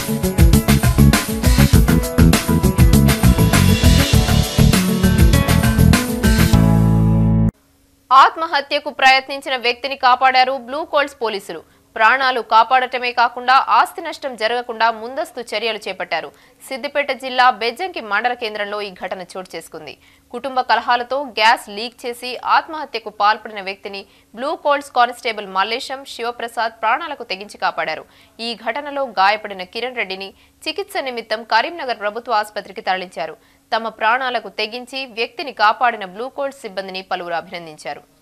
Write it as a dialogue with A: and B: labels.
A: ఆత్మహత్యకు ప్రయత్నించిన వ్యక్తిని కాపాడారు బ్లూ కోల్డ్స్ పోలీసులు ప్రాణాలు కాపాడటమే కాకుండా ఆస్తి నష్టం జరగకుండా ముందస్తు చర్యలు చేపట్టారు సిద్దిపేట జిల్లా బెజ్జంకి మండల కేంద్రంలో ఈ ఘటన చోటు చేసుకుంది కుటుంబ కలహాలతో గ్యాస్ లీక్ చేసి ఆత్మహత్యకు పాల్పడిన వ్యక్తిని blue colts constable Mallesham Sivaprasad ప్రాణాలకు తెగించి కాపాడారు ఈ ఘటనలో గాయపడిన కిరణ్ రెడ్డిని చికిత్స నిమిత్తం కరీంనగర్ ప్రభుత్వ ఆసుపత్రికి తరలించారు తమ ప్రాణాలకు తెగించి వ్యక్తిని కాపాడిన బ్లూ కోల్డ్స్ సిబ్బందిని పలువురు అభినందించారు